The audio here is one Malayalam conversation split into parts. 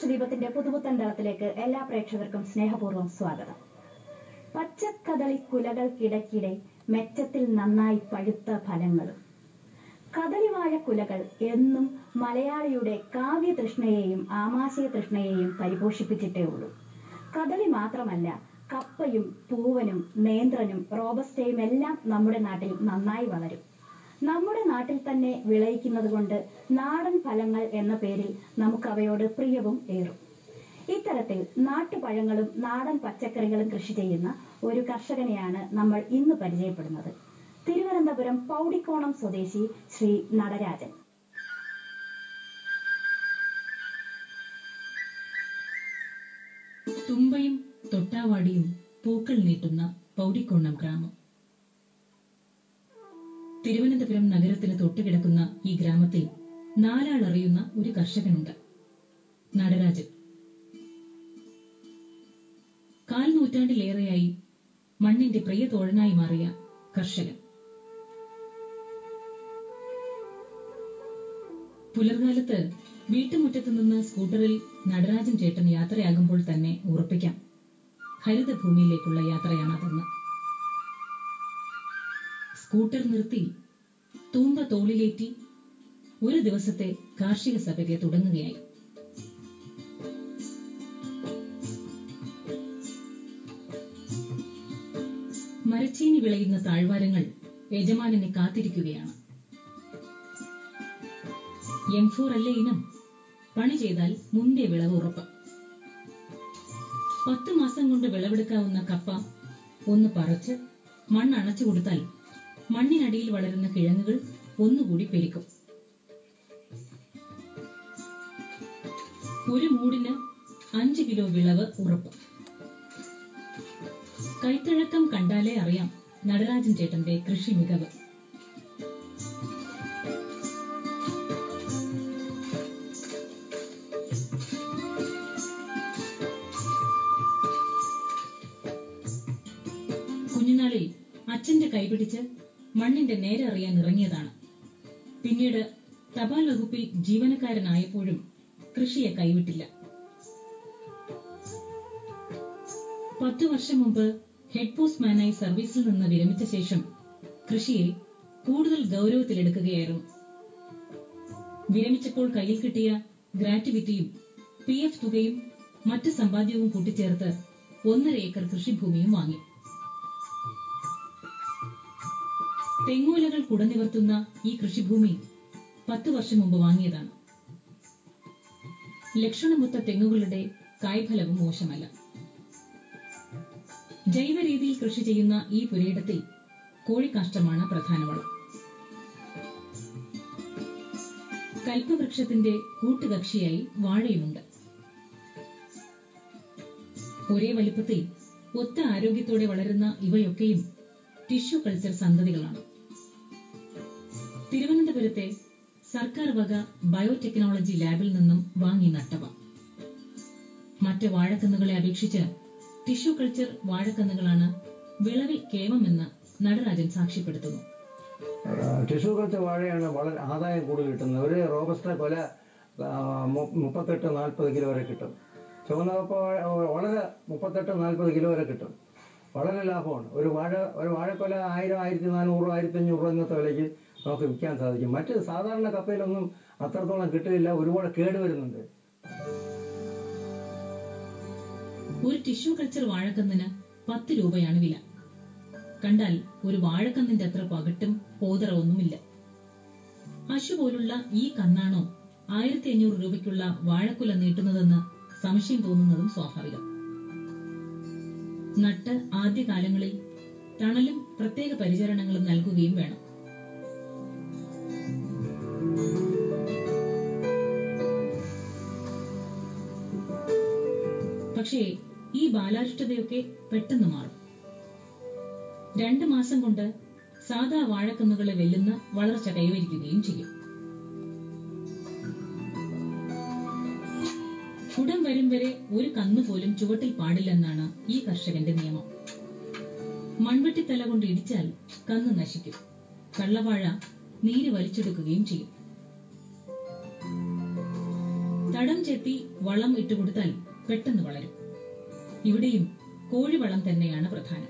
ആകാശദീപത്തിന്റെ പുതുപുത്തൻ തളത്തിലേക്ക് എല്ലാ പ്രേക്ഷകർക്കും സ്നേഹപൂർവ്വം സ്വാഗതം പച്ചക്കദളി കുലകൾക്കിടയ്ക്കിടെ മെച്ചത്തിൽ നന്നായി പഴുത്ത ഫലങ്ങളും കദളിവാഴ കുലകൾ എന്നും മലയാളിയുടെ കാവ്യ തൃഷ്ണയെയും ആമാശയ തൃഷ്ണയെയും പരിപോഷിപ്പിച്ചിട്ടേ ഉള്ളൂ കദളി മാത്രമല്ല കപ്പയും പൂവനും നേന്ത്രനും റോബസ്റ്റയും എല്ലാം നമ്മുടെ നാട്ടിൽ നന്നായി വളരും നമ്മുടെ നാട്ടിൽ തന്നെ വിളയിക്കുന്നത് കൊണ്ട് നാടൻ ഫലങ്ങൾ എന്ന പേരിൽ നമുക്ക് അവയോട് പ്രിയവും ഏറും ഇത്തരത്തിൽ നാട്ടുപഴങ്ങളും നാടൻ പച്ചക്കറികളും കൃഷി ചെയ്യുന്ന ഒരു കർഷകനെയാണ് നമ്മൾ ഇന്ന് പരിചയപ്പെടുന്നത് തിരുവനന്തപുരം പൗടിക്കോണം സ്വദേശി ശ്രീ നടരാജൻ തുമ്പയും തൊട്ടാവാടിയും പൂക്കൾ നീട്ടുന്ന പൗടിക്കോണം ഗ്രാമം തിരുവനന്തപുരം നഗരത്തിന് തൊട്ടുകിടക്കുന്ന ഈ ഗ്രാമത്തിൽ നാലാൾ അറിയുന്ന ഒരു കർഷകനുണ്ട് നടരാജൻ കാൽ നൂറ്റാണ്ടിലേറെയായി മണ്ണിന്റെ പ്രിയ തോഴനായി മാറിയ കർഷകൻ പുലർകാലത്ത് വീട്ടുമുറ്റത്ത് നിന്ന് സ്കൂട്ടറിൽ നടരാജൻ ചേട്ടൻ യാത്രയാകുമ്പോൾ തന്നെ ഉറപ്പിക്കാം ഹരിതഭൂമിയിലേക്കുള്ള യാത്രയാണതെന്ന് സ്കൂട്ടർ നിർത്തി തൂമ്പ തോളിലേറ്റി ഒരു ദിവസത്തെ കാർഷിക സഭയ്ക്ക് തുടങ്ങുകയായി മരച്ചീനി വിളയുന്ന താഴ്വാരങ്ങൾ യജമാനനെ കാത്തിരിക്കുകയാണ് എം ഫോർ അല്ലേ ഇനം പണി ചെയ്താൽ മുന്തിയ വിളവ് ഉറപ്പ് പത്ത് മാസം കൊണ്ട് വിളവെടുക്കാവുന്ന കപ്പ ഒന്ന് പറിച്ച് മണ്ണണച്ചു കൊടുത്താൽ മണ്ണിനടിയിൽ വളരുന്ന കിഴങ്ങുകൾ ഒന്നുകൂടി പെരുക്കും ഒരു മൂടിന് അഞ്ച് കിലോ വിളവ് ഉറപ്പ് കൈത്തഴക്കം കണ്ടാലേ അറിയാം നടരാജൻ ചേട്ടന്റെ കൃഷി മികവ് കുഞ്ഞുനാളിൽ അച്ഛന്റെ കൈപിടിച്ച് മണ്ണിന്റെ നേരെ അറിയാൻ ഇറങ്ങിയതാണ് പിന്നീട് തപാൽ വകുപ്പിൽ ജീവനക്കാരനായപ്പോഴും കൃഷിയെ കൈവിട്ടില്ല പത്തു വർഷം മുമ്പ് ഹെഡ് പോസ്റ്റ്മാനായി സർവീസിൽ നിന്ന് വിരമിച്ച ശേഷം കൃഷിയെ കൂടുതൽ ഗൗരവത്തിലെടുക്കുകയായിരുന്നു വിരമിച്ചപ്പോൾ കയ്യിൽ കിട്ടിയ ഗ്രാറ്റുവിറ്റിയും പി എഫ് തുകയും മറ്റ് സമ്പാദ്യവും കൂട്ടിച്ചേർത്ത് ഒന്നര ഏക്കർ കൃഷിഭൂമിയും വാങ്ങി തെങ്ങോലകൾ കുടനിവർത്തുന്ന ഈ കൃഷിഭൂമി പത്ത് വർഷം മുമ്പ് വാങ്ങിയതാണ് ലക്ഷണമൊത്ത തെങ്ങുകളുടെ കായ്ഫലവും മോശമല്ല ജൈവ രീതിയിൽ കൃഷി ചെയ്യുന്ന ഈ പുരയിടത്തിൽ കോഴിക്കാഷ്ടമാണ് പ്രധാന വളം കൽപ്പവൃക്ഷത്തിന്റെ കൂട്ടുകക്ഷിയായി വാഴയുമുണ്ട് ഒരേ വലിപ്പത്തിൽ ഒത്ത ആരോഗ്യത്തോടെ വളരുന്ന ഇവയൊക്കെയും ടിഷ്യൂ കൾച്ചർ സന്തതികളാണ് തിരുവനന്തപുരത്തെ സർക്കാർ വക ബയോടെക്നോളജി ലാബിൽ നിന്നും വാങ്ങി നട്ടവ മറ്റ് വാഴക്കന്നുകളെ അപേക്ഷിച്ച് ടിഷ്യൂ കൾച്ചർ വാഴക്കന്നുകളാണ് വിളവിൽ കേമമെന്ന് നടരാജൻ സാക്ഷ്യപ്പെടുത്തുന്നു ടിഷ്യൂ കൾച്ചർ വാഴയാണ് വളരെ ആദായം കൂടുതൽ കിട്ടുന്നത് ഒരു റോബസ്റ്റ കൊല ആ, മു- മുപ്പത്തെട്ട് നാൽപ്പത് കിലോ വരെ കിട്ടും ചുവന്ന കപ്പ വാഴ വളരെ മുപ്പത്തെട്ട് നാൽപ്പത് കിലോ വരെ കിട്ടും വളരെ ലാഭമാണ് ഒരു വാഴ ഒരു വാഴക്കൊല ആയിരം ആയിരത്തി നാനൂറ് ആയിരത്തി അഞ്ഞൂറ് രൂപ ഇന്നത്തെ വിലയ്ക്ക് നമുക്ക് വിൽക്കാൻ സാധിക്കും മറ്റ് സാധാരണ കപ്പയിലൊന്നും അത്രത്തോളം കിട്ടില്ല ഒരുപാട് കേട് വരുന്നുണ്ട് ഒരു ടിഷ്യൂ കൾച്ചർ വാഴക്കന്നിന് പത്ത് രൂപയാണ് വില കണ്ടാൽ ഒരു വാഴക്കന്നിന്റെ അത്ര പകട്ടും പോതറവൊന്നുമില്ല അശു പോലുള്ള ഈ കന്നാണോ ആയിരത്തി അഞ്ഞൂറ് രൂപയ്ക്കുള്ള വാഴക്കുല നീട്ടുന്നതെന്ന് സംശയം തോന്നുന്നതും സ്വാഭാവികം നട്ട് ആദ്യകാലങ്ങളിൽ തണലും പ്രത്യേക പരിചരണങ്ങളും നൽകുകയും വേണം പക്ഷേ ഈ ബാലാരിഷ്ടതയൊക്കെ പെട്ടെന്ന് മാറും രണ്ട് മാസം കൊണ്ട് സാധാ വാഴക്കന്നുകളെ വെല്ലുന്ന വളർച്ച കൈവരിക്കുകയും ചെയ്യും കുടം വരും വരെ ഒരു കന്നു പോലും ചുവട്ടിൽ പാടില്ലെന്നാണ് ഈ കർഷകന്റെ നിയമം മൺവെട്ടിത്തല കൊണ്ട് ഇടിച്ചാൽ കന്ന് നശിക്കും കള്ളവാഴ നീര് വലിച്ചെടുക്കുകയും ചെയ്യും തടം ചെത്തി വളം ഇട്ടുകൊടുത്താൽ പെട്ടെന്ന് വളരും ഇവിടെയും കോഴിവളം തന്നെയാണ് പ്രധാനം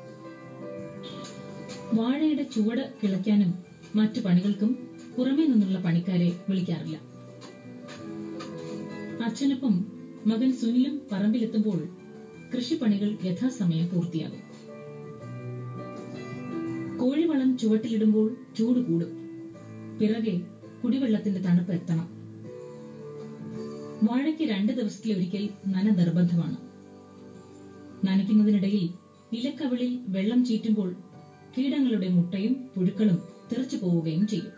വാഴയുടെ ചുവട് കിളയ്ക്കാനും മറ്റു പണികൾക്കും പുറമേ നിന്നുള്ള പണിക്കാരെ വിളിക്കാറില്ല അച്ഛനൊപ്പം മകൻ സുനിലും പറമ്പിലെത്തുമ്പോൾ കൃഷിപ്പണികൾ യഥാസമയം പൂർത്തിയാകും കോഴിവളം ചുവട്ടിലിടുമ്പോൾ ചൂട് കൂടും പിറകെ കുടിവെള്ളത്തിന്റെ തണുപ്പ് എത്തണം വാഴയ്ക്ക് രണ്ട് ദിവസത്തിലൊരിക്കൽ നന നിർബന്ധമാണ് നനയ്ക്കുന്നതിനിടയിൽ ഇലക്കവിളിൽ വെള്ളം ചീറ്റുമ്പോൾ കീടങ്ങളുടെ മുട്ടയും പുഴുക്കളും തെറിച്ചു പോവുകയും ചെയ്യും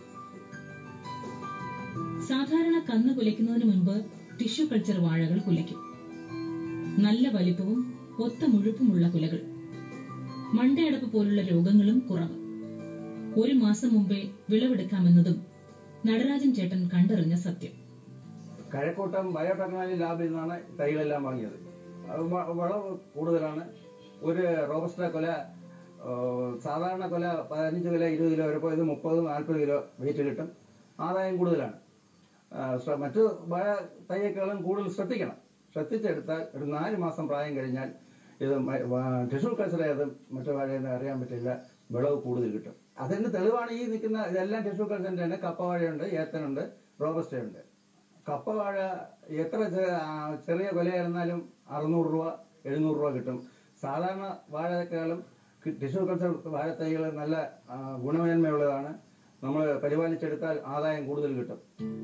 സാധാരണ കന്ന് കുലയ്ക്കുന്നതിന് മുൻപ് ടിഷ്യൂ കൾച്ചർ വാഴകൾ കുലയ്ക്കും നല്ല വലിപ്പവും ഒത്ത മുഴുപ്പുമുള്ള കുലകൾ മണ്ടയടപ്പ് പോലുള്ള രോഗങ്ങളും കുറവ് ഒരു മാസം മുമ്പേ വിളവെടുക്കാമെന്നതും നടരാജൻ ചേട്ടൻ കണ്ടറിഞ്ഞ സത്യം കഴക്കൂട്ടം ബയോടെക്നോളജി ലാബിൽ നിന്നാണ് തൈകളെല്ലാം വാങ്ങിയത് അത് വ- വളവ് കൂടുതലാണ് ഒരു റോബസ്റ്റ കൊല ആ, സാധാരണ കൊല പതിനഞ്ച് കിലോ ഇരുപത് കിലോ വരെ പോയത് മുപ്പത് നാൽപ്പത് കിലോ വെയിറ്റ് കിട്ടും ആദായം കൂടുതലാണ് ആ, ശ്ര- മറ്റു വാഴ തൈയേക്കാളും കൂടുതൽ ശ്രദ്ധിക്കണം ശ്രദ്ധിച്ചെടുത്താൽ ഒരു നാല് മാസം പ്രായം കഴിഞ്ഞാൽ ഇത് ടിഷ്യൂ കൾച്ചർ ഏതും മറ്റു വാഴയെന്ന് അറിയാൻ പറ്റില്ല വിളവ് കൂടുതൽ കിട്ടും അതിന് തെളിവാണ് ഈ നിൽക്കുന്ന ഇതെല്ലാം ടിഷ്യൂ കൾച്ചറിന്റെ തന്നെ കപ്പവാഴയുണ്ട് ഏത്തനുണ്ട് റോബസ്റ്റയുണ്ട് കപ്പ വാഴ എത്ര ചെ- ആ, ചെറിയ വിലയായിരുന്നാലും അറുന്നൂറ് രൂപ എഴുന്നൂറ് രൂപ കിട്ടും സാധാരണ വാഴക്കാളും ടിഷ്യൂ കൾച്ചർ വാഴത്തൈകൾ നല്ല ആ, ഗുണമേന്മയുള്ളതാണ് നമ്മൾ പരിപാലിച്ചെടുത്താൽ ആദായം കൂടുതൽ കിട്ടും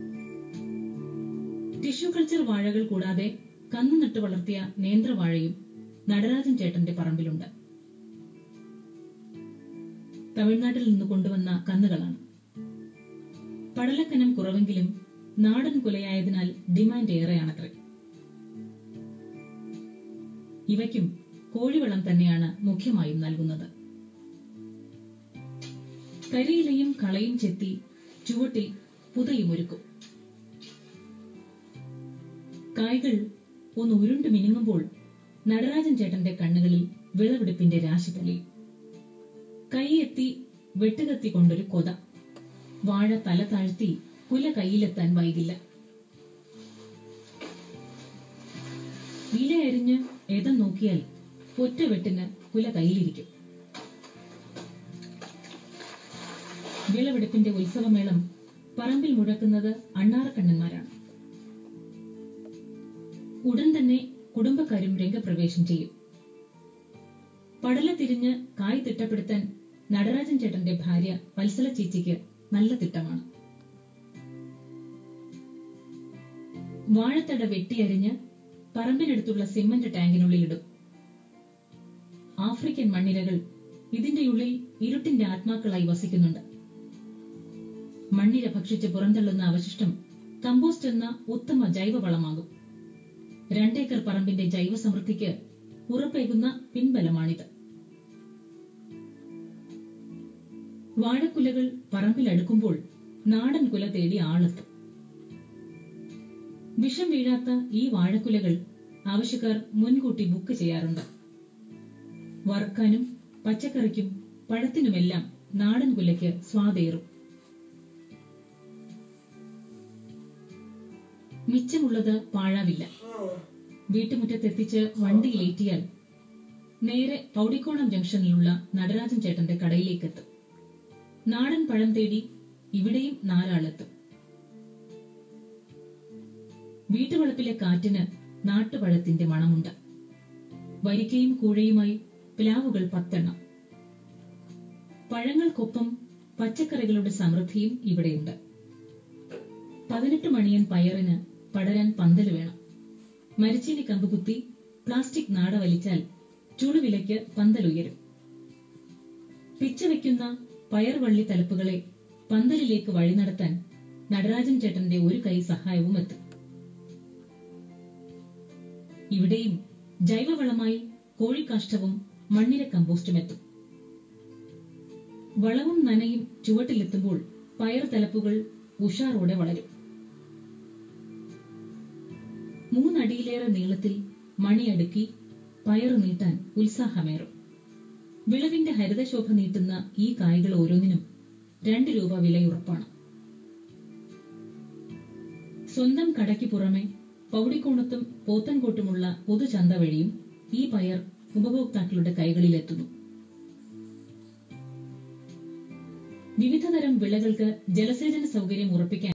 ടിഷ്യൂ കൾച്ചർ വാഴകൾ കൂടാതെ കന്നു നട്ട് വളർത്തിയ നേന്ത്രവാഴയും നടരാജൻ ചേട്ടന്റെ പറമ്പിലുണ്ട് തമിഴ്നാട്ടിൽ നിന്ന് കൊണ്ടുവന്ന കന്നുകളാണ് പടലക്കനം കുറവെങ്കിലും നാടൻ കുലയായതിനാൽ ഡിമാൻഡ് ഏറെയാണത്രേ ഇവയ്ക്കും കോഴിവളം തന്നെയാണ് മുഖ്യമായും നൽകുന്നത് കരിയിലയും കളയും ചെത്തി ചുവട്ടിൽ പുതയുമൊരുക്കും കായ്കൾ ഒന്ന് ഉരുണ്ടു മിനുങ്ങുമ്പോൾ നടരാജൻ ചേട്ടന്റെ കണ്ണുകളിൽ വിളവെടുപ്പിന്റെ രാശി തെളിയും കൈയെത്തി വെട്ടുകത്തി കൊണ്ടൊരു കൊത വാഴ തല താഴ്ത്തി കുല കയ്യിലെത്താൻ വൈകില്ല ഇല അരിഞ്ഞ് എതം നോക്കിയാൽ ഒറ്റ വെട്ടിന് കുല കയ്യിലിരിക്കും വിളവെടുപ്പിന്റെ ഉത്സവമേളം പറമ്പിൽ മുഴക്കുന്നത് അണ്ണാറക്കണ്ണന്മാരാണ് ഉടൻ തന്നെ കുടുംബക്കാരും രംഗപ്രവേശം ചെയ്യും പടല തിരിഞ്ഞ് കായ് തിട്ടപ്പെടുത്താൻ നടരാജൻ ചേട്ടന്റെ ഭാര്യ വത്സല ചേച്ചിക്ക് നല്ല തിട്ടമാണ് വാഴത്തട വെട്ടിയരിഞ്ഞ് പറമ്പിനടുത്തുള്ള സിമന്റ് ടാങ്കിനുള്ളിലിടും ആഫ്രിക്കൻ മണ്ണിരകൾ ഇതിന്റെ ഉള്ളിൽ ഇരുട്ടിന്റെ ആത്മാക്കളായി വസിക്കുന്നുണ്ട് മണ്ണിര ഭക്ഷിച്ച് പുറന്തള്ളുന്ന അവശിഷ്ടം കമ്പോസ്റ്റ് എന്ന ഉത്തമ ജൈവവളമാകും രണ്ടേക്കർ പറമ്പിന്റെ ജൈവ സമൃദ്ധിക്ക് ഉറപ്പേകുന്ന പിൻബലമാണിത് വാഴക്കുലകൾ പറമ്പിലടുക്കുമ്പോൾ നാടൻ കുല തേടി ആളെത്തും വിഷം വീഴാത്ത ഈ വാഴക്കുലകൾ ആവശ്യക്കാർ മുൻകൂട്ടി ബുക്ക് ചെയ്യാറുണ്ട് വറുക്കാനും പച്ചക്കറിക്കും പഴത്തിനുമെല്ലാം നാടൻ കുലയ്ക്ക് സ്വാദേറും മിച്ചമുള്ളത് പാഴാവില്ല വീട്ടുമുറ്റത്തെത്തിച്ച് വണ്ടിയിലേറ്റിയാൽ നേരെ പൗടിക്കോണം ജംഗ്ഷനിലുള്ള നടരാജൻ ചേട്ടന്റെ കടയിലേക്കെത്തും നാടൻ പഴം തേടി ഇവിടെയും നാലാളെത്തും വീട്ടുവളപ്പിലെ കാറ്റിന് നാട്ടുപഴത്തിന്റെ മണമുണ്ട് വരിക്കയും കൂഴയുമായി പ്ലാവുകൾ പത്തെണ്ണം പഴങ്ങൾക്കൊപ്പം പച്ചക്കറികളുടെ സമൃദ്ധിയും ഇവിടെയുണ്ട് പതിനെട്ട് മണിയൻ പയറിന് പടരാൻ പന്തല് വേണം മരിച്ചീനി കമ്പ് കുത്തി പ്ലാസ്റ്റിക് നാട വലിച്ചാൽ ചുടുവിലയ്ക്ക് പന്തലുയരും പിച്ച വെക്കുന്ന പയർവള്ളി തലപ്പുകളെ പന്തലിലേക്ക് വഴി നടത്താൻ നടരാജൻ ചേട്ടന്റെ ഒരു കൈ സഹായവും എത്തും ഇവിടെയും ജൈവവളമായി കോഴിക്കാഷ്ടവും മണ്ണിര കമ്പോസ്റ്റും എത്തും വളവും നനയും ചുവട്ടിലെത്തുമ്പോൾ പയർ തലപ്പുകൾ ഉഷാറോടെ വളരും മൂന്നടിയിലേറെ നീളത്തിൽ മണിയടുക്കി പയറ് നീട്ടാൻ ഉത്സാഹമേറും വിളവിന്റെ ഹരിതശോഭ നീട്ടുന്ന ഈ കായ്കൾ ഓരോന്നിനും രണ്ട് രൂപ വിലയുറപ്പാണ് സ്വന്തം കടയ്ക്ക് പുറമെ പൗടിക്കോണത്തും പോത്തൻകോട്ടുമുള്ള പൊതുചന്ത വഴിയും ഈ പയർ ഉപഭോക്താക്കളുടെ കൈകളിലെത്തുന്നു വിവിധതരം വിളകൾക്ക് ജലസേചന സൗകര്യം ഉറപ്പിക്കാൻ